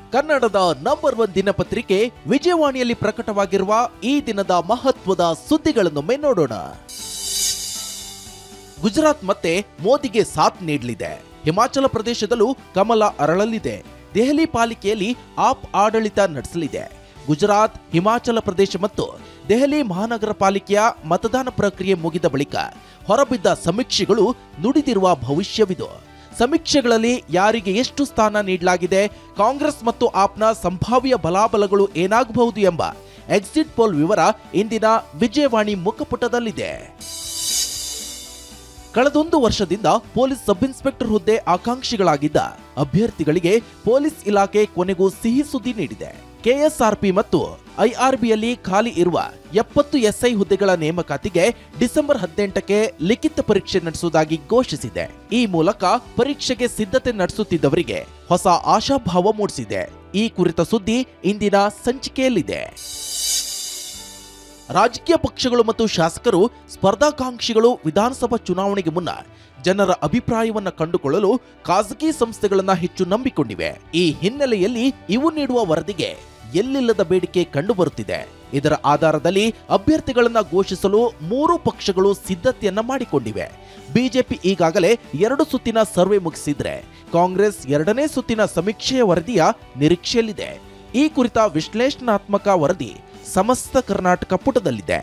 ಕನ್ನಡದ number one ದಿನಪತ್ರಿಕೆ ವಿಜಯವಾಣಿಯಲ್ಲಿ ಪ್ರಕಟವಾಗಿರುವ ಈ ದಿನದ ಮಹತ್ವದ ಸುದ್ದಿಗಳನ್ನೊಮ್ಮೆ ನೋಡೋಣ ಗುಜರಾತ್ ಮತ್ತೆ ಮೋದಿಗೆ ಸಾಥ್ ನೀಡಲಿದೆ ಹಿಮಾಚಲ ಪ್ರದೇಶದಲ್ಲೂ ಕಮಲ ಅರಳಲಿದೆ ದೆಹಲಿ ಪಾಲಿಕೆಯಲ್ಲಿ ಆಪ್ ಆಡಳಿತ ನಡೆಸಲಿದೆ ಗುಜರಾತ್ ಹಿಮಾಚಲ ಪ್ರದೇಶ ಮತ್ತು ದೆಹಲಿ ಮಹಾನಗರ ಪಾಲಿಕೆಯ ಮತದಾನ ಪ್ರಕ್ರಿಯೆ ಮುಗಿದ ಬಳಿಕ ಹೊರಬಿದ್ದ ಸಮೀಕ್ಷೆಗಳು ನುಡಿದಿರುವ ಭವಿಷ್ಯವಿದು ಸಮೀಕ್ಷೆಗಳಲ್ಲಿ ಯಾರಿಗೆ ಎಷ್ಟು ಸ್ಥಾನ ನೀಡಲಾಗಿದೆ ಕಾಂಗ್ರೆಸ್ ಮತ್ತು ಆಪ್ನ ಸಂಭಾವ್ಯ ಬಲಾಬಲಗಳು ಏನಾಗಬಹುದು ಎಂಬ ಎಕ್ಸಿಟ್ ಪೋಲ್ ವಿವರ ಇಂದಿನ ವಿಜಯವಾಣಿ ಮುಖಪುಟದಲ್ಲಿದೆ ಕಳೆದೊಂದು ವರ್ಷದಿಂದ ಪೊಲೀಸ್ ಸಬ್ ಇನ್ಸ್ಪೆಕ್ಟರ್ ಹುದ್ದೆ ಆಕಾಂಕ್ಷಿಗಳಾಗಿದ್ದ ಅಭ್ಯರ್ಥಿಗಳಿಗೆ ಪೊಲೀಸ್ ಇಲಾಖೆ ಕೊನೆಗೂ ಸಿಹಿ ಸುದ್ದಿ ನೀಡಿದೆ ಕೆಎಸ್ಆರ್ಪಿ ಮತ್ತು ಐಆರ್ಬಿಯಲ್ಲಿ ಖಾಲಿ ಇರುವ ಎಪ್ಪತ್ತು ಎಸ್ಐ ಹುದ್ದೆಗಳ ನೇಮಕಾತಿಗೆ ಡಿಸೆಂಬರ್ ಹದಿನೆಂಟಕ್ಕೆ ಲಿಖಿತ ಪರೀಕ್ಷೆ ನಡೆಸುವುದಾಗಿ ಘೋಷಿಸಿದೆ ಈ ಮೂಲಕ ಪರೀಕ್ಷೆಗೆ ಸಿದ್ಧತೆ ನಡೆಸುತ್ತಿದ್ದವರಿಗೆ ಹೊಸ ಆಶಾಭಾವ ಮೂಡಿಸಿದೆ ಈ ಕುರಿತ ಸುದ್ದಿ ಇಂದಿನ ಸಂಚಿಕೆಯಲ್ಲಿದೆ ರಾಜಕೀಯ ಪಕ್ಷಗಳು ಮತ್ತು ಶಾಸಕರು ಸ್ಪರ್ಧಾಕಾಂಕ್ಷಿಗಳು ವಿಧಾನಸಭಾ ಚುನಾವಣೆಗೆ ಮುನ್ನ ಜನರ ಅಭಿಪ್ರಾಯವನ್ನ ಕಂಡುಕೊಳ್ಳಲು ಖಾಸಗಿ ಸಂಸ್ಥೆಗಳನ್ನ ಹೆಚ್ಚು ನಂಬಿಕೊಂಡಿವೆ ಈ ಹಿನ್ನೆಲೆಯಲ್ಲಿ ಇವು ನೀಡುವ ವರದಿಗೆ ಎಲ್ಲಿಲ್ಲದ ಬೇಡಿಕೆ ಕಂಡುಬರುತ್ತಿದೆ ಇದರ ಆಧಾರದಲ್ಲಿ ಅಭ್ಯರ್ಥಿಗಳನ್ನ ಘೋಷಿಸಲು ಮೂರು ಪಕ್ಷಗಳು ಸಿದ್ಧತೆಯನ್ನ ಮಾಡಿಕೊಂಡಿವೆ ಬಿಜೆಪಿ ಈಗಾಗಲೇ ಎರಡು ಸುತ್ತಿನ ಸರ್ವೆ ಮುಗಿಸಿದ್ರೆ ಕಾಂಗ್ರೆಸ್ ಎರಡನೇ ಸುತ್ತಿನ ಸಮೀಕ್ಷೆಯ ವರದಿಯ ನಿರೀಕ್ಷೆಯಲ್ಲಿದೆ ಈ ಕುರಿತ ವಿಶ್ಲೇಷಣಾತ್ಮಕ ವರದಿ ಸಮಸ್ತ ಕರ್ನಾಟಕ ಪುಟದಲ್ಲಿದೆ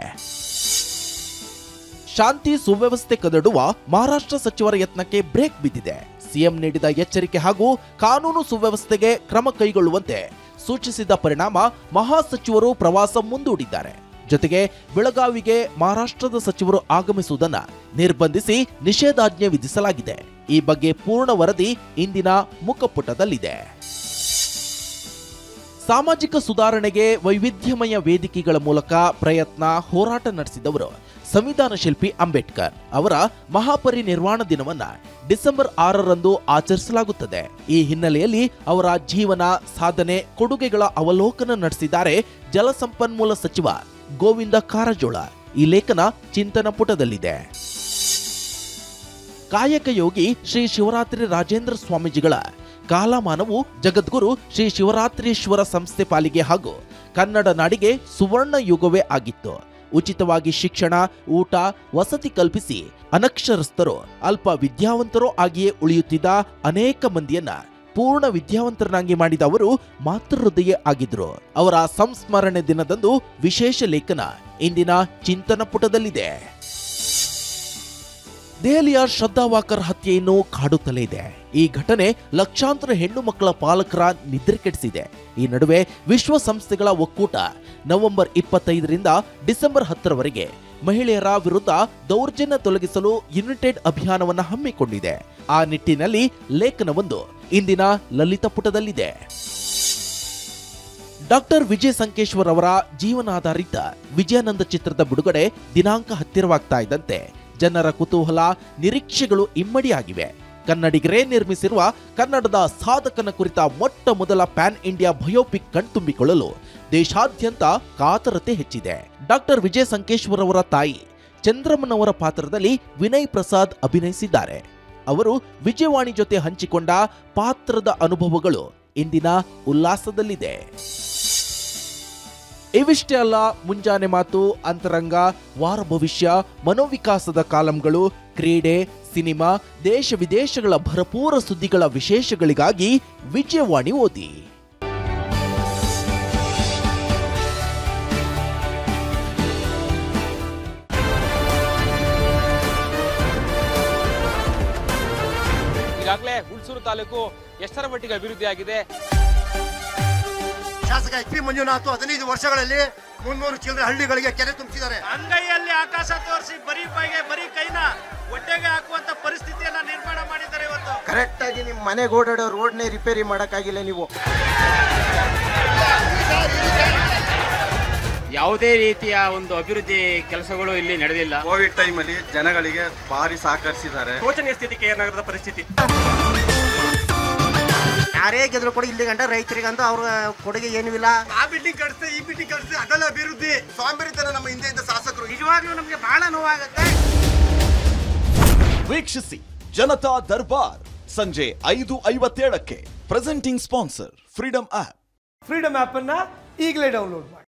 ಶಾಂತಿ ಸುವ್ಯವಸ್ಥೆ ಕದಡುವ ಮಹಾರಾಷ್ಟ್ರ ಸಚಿವರ ಯತ್ನಕ್ಕೆ ಬ್ರೇಕ್ ಬಿದ್ದಿದೆ ಸಿಎಂ ನೀಡಿದ ಎಚ್ಚರಿಕೆ ಹಾಗೂ ಕಾನೂನು ಸುವ್ಯವಸ್ಥೆಗೆ ಕ್ರಮ ಕೈಗೊಳ್ಳುವಂತೆ ಸೂಚಿಸಿದ ಪರಿಣಾಮ ಮಹಾಸಚಿವರು ಪ್ರವಾಸ ಮುಂದೂಡಿದ್ದಾರೆ ಜೊತೆಗೆ ಬೆಳಗಾವಿಗೆ ಮಹಾರಾಷ್ಟ್ರದ ಸಚಿವರು ಆಗಮಿಸುವುದನ್ನ ನಿರ್ಬಂಧಿಸಿ ನಿಷೇಧಾಜ್ಞೆ ವಿಧಿಸಲಾಗಿದೆ ಈ ಬಗ್ಗೆ ಪೂರ್ಣ ವರದಿ ಇಂದಿನ ಮುಖಪುಟದಲ್ಲಿದೆ ಸಾಮಾಜಿಕ ಸುಧಾರಣೆಗೆ ವೈವಿಧ್ಯಮಯ ವೇದಿಕೆಗಳ ಮೂಲಕ ಪ್ರಯತ್ನ ಹೋರಾಟ ನಡೆಸಿದವರು ಸಂವಿಧಾನ ಶಿಲ್ಪಿ ಅಂಬೇಡ್ಕರ್ ಅವರ ಮಹಾಪರಿನಿರ್ವಾಣ ದಿನವನ್ನ ಡಿಸೆಂಬರ್ ಆರರಂದು ಆಚರಿಸಲಾಗುತ್ತದೆ ಈ ಹಿನ್ನೆಲೆಯಲ್ಲಿ ಅವರ ಜೀವನ ಸಾಧನೆ ಕೊಡುಗೆಗಳ ಅವಲೋಕನ ನಡೆಸಿದ್ದಾರೆ ಜಲಸಂಪನ್ಮೂಲ ಸಚಿವ ಗೋವಿಂದ ಕಾರಜೋಳ ಈ ಲೇಖನ ಚಿಂತನ ಪುಟದಲ್ಲಿದೆ ಕಾಯಕ ಯೋಗಿ ಶ್ರೀ ಶಿವರಾತ್ರಿ ರಾಜೇಂದ್ರ ಸ್ವಾಮೀಜಿಗಳ ಕಾಲಮಾನವು ಜಗದ್ಗುರು ಶ್ರೀ ಶಿವರಾತ್ರೀಶ್ವರ ಸಂಸ್ಥೆ ಪಾಲಿಗೆ ಹಾಗೂ ಕನ್ನಡ ನಾಡಿಗೆ ಸುವರ್ಣ ಯುಗವೇ ಆಗಿತ್ತು ಉಚಿತವಾಗಿ ಶಿಕ್ಷಣ ಊಟ ವಸತಿ ಕಲ್ಪಿಸಿ ಅನಕ್ಷರಸ್ಥರು ಅಲ್ಪ ವಿದ್ಯಾವಂತರೋ ಆಗಿಯೇ ಉಳಿಯುತ್ತಿದ್ದ ಅನೇಕ ಮಂದಿಯನ್ನ ಪೂರ್ಣ ವಿದ್ಯಾವಂತರನ್ನಾಗಿ ಮಾಡಿದ ಅವರು ಮಾತೃಹೃದಯ ಆಗಿದ್ರು ಅವರ ಸಂಸ್ಮರಣೆ ದಿನದಂದು ವಿಶೇಷ ಲೇಖನ ಇಂದಿನ ಚಿಂತನ ಪುಟದಲ್ಲಿದೆ ದೆಹಲಿಯ ಶ್ರದ್ಧಾ ವಾಕರ್ ಹತ್ಯೆಯನ್ನು ಕಾಡುತ್ತಲೇ ಇದೆ ಈ ಘಟನೆ ಲಕ್ಷಾಂತರ ಹೆಣ್ಣು ಮಕ್ಕಳ ಪಾಲಕರ ನಿದ್ರೆ ಕೆಡಿಸಿದೆ ಈ ನಡುವೆ ವಿಶ್ವಸಂಸ್ಥೆಗಳ ಒಕ್ಕೂಟ ನವೆಂಬರ್ ಇಪ್ಪತ್ತೈದರಿಂದ ಡಿಸೆಂಬರ್ ಹತ್ತರವರೆಗೆ ಮಹಿಳೆಯರ ವಿರುದ್ಧ ದೌರ್ಜನ್ಯ ತೊಲಗಿಸಲು ಯುನೈಟೆಡ್ ಅಭಿಯಾನವನ್ನು ಹಮ್ಮಿಕೊಂಡಿದೆ ಆ ನಿಟ್ಟಿನಲ್ಲಿ ಲೇಖನವೊಂದು ಇಂದಿನ ಲಲಿತ ಪುಟದಲ್ಲಿದೆ ಡಾಕ್ಟರ್ ವಿಜಯ್ ಸಂಕೇಶ್ವರ್ ಅವರ ಜೀವನಾಧಾರಿತ ವಿಜಯಾನಂದ ಚಿತ್ರದ ಬಿಡುಗಡೆ ದಿನಾಂಕ ಹತ್ತಿರವಾಗ್ತಾ ಇದ್ದಂತೆ ಜನರ ಕುತೂಹಲ ನಿರೀಕ್ಷೆಗಳು ಇಮ್ಮಡಿಯಾಗಿವೆ ಕನ್ನಡಿಗರೇ ನಿರ್ಮಿಸಿರುವ ಕನ್ನಡದ ಸಾಧಕನ ಕುರಿತ ಮೊಟ್ಟ ಮೊದಲ ಪ್ಯಾನ್ ಇಂಡಿಯಾ ಬಯೋಪಿಕ್ ಕಣ್ತುಂಬಿಕೊಳ್ಳಲು ದೇಶಾದ್ಯಂತ ಕಾತರತೆ ಹೆಚ್ಚಿದೆ ಡಾಕ್ಟರ್ ವಿಜಯ್ ಸಂಕೇಶ್ವರ್ ಅವರ ತಾಯಿ ಚಂದ್ರಮ್ಮನವರ ಪಾತ್ರದಲ್ಲಿ ವಿನಯ್ ಪ್ರಸಾದ್ ಅಭಿನಯಿಸಿದ್ದಾರೆ ಅವರು ವಿಜಯವಾಣಿ ಜೊತೆ ಹಂಚಿಕೊಂಡ ಪಾತ್ರದ ಅನುಭವಗಳು ಇಂದಿನ ಉಲ್ಲಾಸದಲ್ಲಿದೆ ಇವಿಷ್ಟೇ ಅಲ್ಲ ಮುಂಜಾನೆ ಮಾತು ಅಂತರಂಗ ವಾರ ಭವಿಷ್ಯ ಮನೋವಿಕಾಸದ ಕಾಲಂಗಳು ಕ್ರೀಡೆ ಸಿನಿಮಾ ದೇಶ ವಿದೇಶಗಳ ಭರಪೂರ ಸುದ್ದಿಗಳ ವಿಶೇಷಗಳಿಗಾಗಿ ವಿಜಯವಾಣಿ ಓದಿ ಈಗಾಗಲೇ ಹುಣಸೂರು ತಾಲೂಕು ಎಷ್ಟರ ಮಟ್ಟಿಗೆ ಅಭಿವೃದ್ಧಿ ಆಗಿದೆ ಶಾಸಕ ಎಚ್ ಪಿ ಮಂಜುನಾಥ್ ಹದಿನೈದು ವರ್ಷಗಳಲ್ಲಿ ಮುನ್ನೂರು ಚಿಲ್ಲರೆ ಹಳ್ಳಿಗಳಿಗೆ ಕೆರೆ ತುಂಬಿಸಿದ್ದಾರೆ ಅಂಗೈಯಲ್ಲಿ ಆಕಾಶ ತೋರಿಸಿ ಬರೀ ಕೈಗೆ ಬರೀ ಕೈನ ಹೊಟ್ಟೆಗೆ ಹಾಕುವಂತ ಪರಿಸ್ಥಿತಿಯನ್ನ ನಿರ್ಮಾಣ ಮಾಡಿದ್ದಾರೆ ಇವತ್ತು ಕರೆಕ್ಟ್ ಆಗಿ ನಿಮ್ಮ ಮನೆಗೆ ಓಡಾಡೋ ರೋಡ್ನೇ ರಿಪೇರಿ ಮಾಡಕ್ಕಾಗಿಲ್ಲ ನೀವು ಯಾವುದೇ ರೀತಿಯ ಒಂದು ಅಭಿವೃದ್ಧಿ ಕೆಲಸಗಳು ಇಲ್ಲಿ ನಡೆದಿಲ್ಲ ಕೋವಿಡ್ ಟೈಮಲ್ಲಿ ಜನಗಳಿಗೆ ಭಾರಿ ಸಹಕರಿಸಿದ್ದಾರೆ ಶೋಚನೀಯ ಸ್ಥಿತಿಗೆ ಏನಾಗದ ಪರಿಸ್ಥಿತಿ ಯಾರೇ ಗೆದ್ರು ಕೂಡ ಇಲ್ಲಿ ಗಂಟ ರೈತರಿಗಂತ ಅವ್ರ ಕೊಡುಗೆ ಏನೂ ಇಲ್ಲ ಆ ಬಿಲ್ಡಿಂಗ್ ಕಟ್ಸಿದೆ ಈ ಬಿಲ್ಡಿಂಗ್ ಕಟ್ಸಿದೆ ಅದೆಲ್ಲ ಅಭಿವೃದ್ಧಿ ಸ್ವಾಮಿರಿತರ ನಮ್ಮ ಹಿಂದೆ ಇದ್ದ ಶಾಸಕರು ನಿಜವಾಗ್ಲೂ ನಮ್ಗೆ ಬಹಳ ನೋವಾಗುತ್ತೆ ವೀಕ್ಷಿಸಿ ಜನತಾ ದರ್ಬಾರ್ ಸಂಜೆ ಐದು ಐವತ್ತೇಳಕ್ಕೆ presenting sponsor freedom app freedom app ಅನ್ನ ಈಗಲೇ ಡೌನ್ಲೋಡ್ ಮಾಡಿ